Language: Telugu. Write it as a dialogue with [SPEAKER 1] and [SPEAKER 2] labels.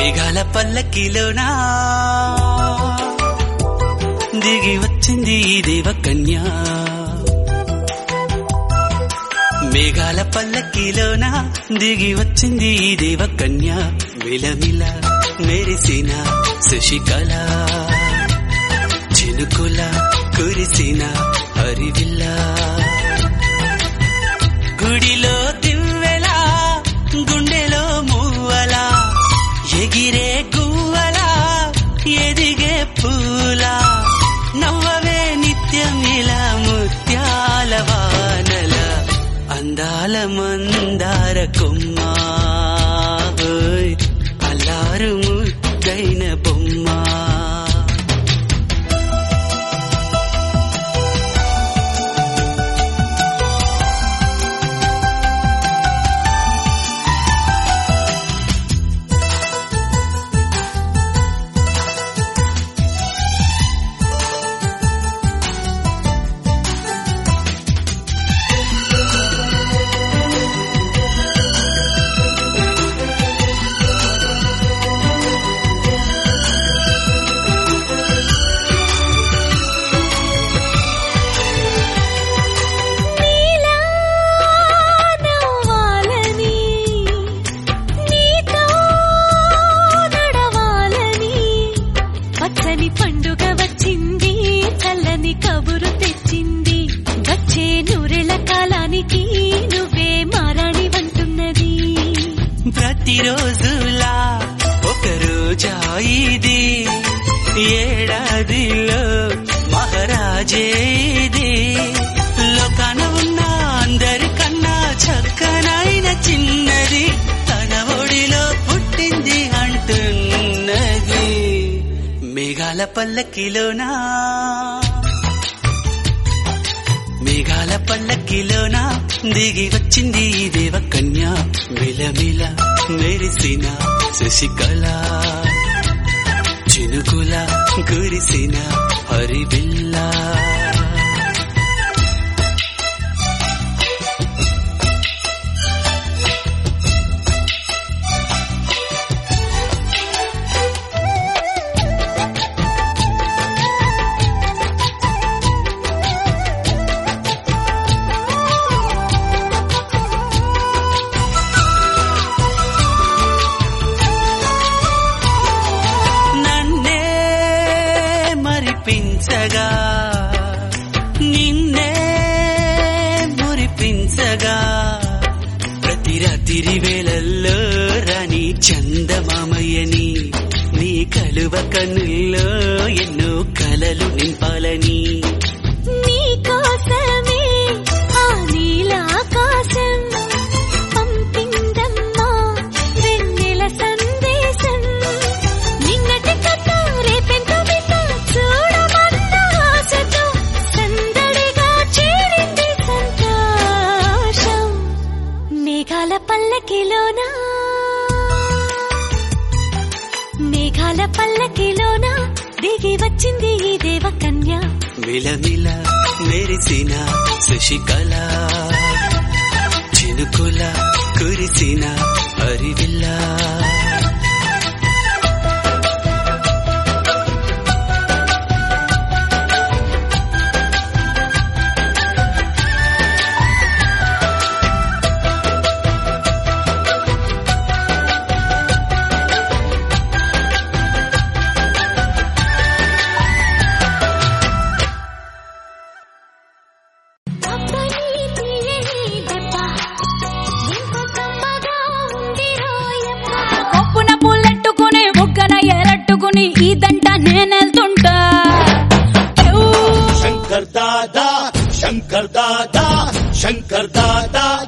[SPEAKER 1] మేఘాల పల్లకిలోనా దిగి వచ్చింది ఈ దేవకన్య మేఘాల పల్లకిలోన దిగి వచ్చింది ఈ దేవకన్య మిలమిల మెరిసిన శశికళ చినుకుల కురిసిన హరివిల్ల గుడిలో దివ్వెలా గుండెలో మూవలా ఎగిరే గువ్వలా ఎదిగే పూలా నవ్వవే నిత్యమిలా ముత్యాల వానల అందాల మందార కొమ్మ ఓయ్, అల్లారు ముద్దైన బొమ్మ
[SPEAKER 2] నీలా నవ్వాలని నీతో నడవాలని పచ్చని పండుగ వచ్చింది చల్లని కబురు తెచ్చింది వచ్చే నూరెల కాలానికి నువ్వే మారాణి వంటున్నది
[SPEAKER 1] ప్రతిరోజులా ఒక రోజా ఇది ఏడాదిలో మహారాజే ఇది లోకాన ఉన్న అందరికన్నా చక్కనైన చిన్నది తన ఒడిలో పుట్టింది అంటున్నది మేఘాల పల్లకిలోనా మేఘాల పల్లకిలోన దిగి వచ్చింది ఈ దేవకన్య మిలమిల మెరిసిన శశికళ చినుకుల కురిసిన హరిబిల్ల నన్నే మరిపించగా నిన్నే మురిపించగా ప్రతి రాత్రి వేళల్లో రాణి చందమామయ్యని నీ కలువ కన్నుల్లో ఎన్నో కలలు నింపాలని
[SPEAKER 2] నీ కోసమే ఆ నీలాకాశం పంపిందమ్మా వెన్నెల సందేశం నిన్నటి కథ రేపెంతో బిడ్డ చూడమన్న ఆశతో సందడిగా చేరింది సంతోషం మేఘాల పల్లకిలోనా మేఘాల పల్లకిలోన దిగి వచ్చింది ఈ దేవకన్య
[SPEAKER 1] మిలమిల మెరిసిన శశికళ చినుకుల కురిసిన హరివిల్ల
[SPEAKER 2] అబ్బని తీయని దెబ్బ ఎంత కమ్మగా ఉంది రోయమ్మ
[SPEAKER 3] కొప్పున పుల్లెట్టుకుని బుగ్గన ఎరట్టుకుని ఇదంట నేనెళ్తుంటా
[SPEAKER 4] శంకర్ దాదా శంకర్ దాదా శంకర్ దాదా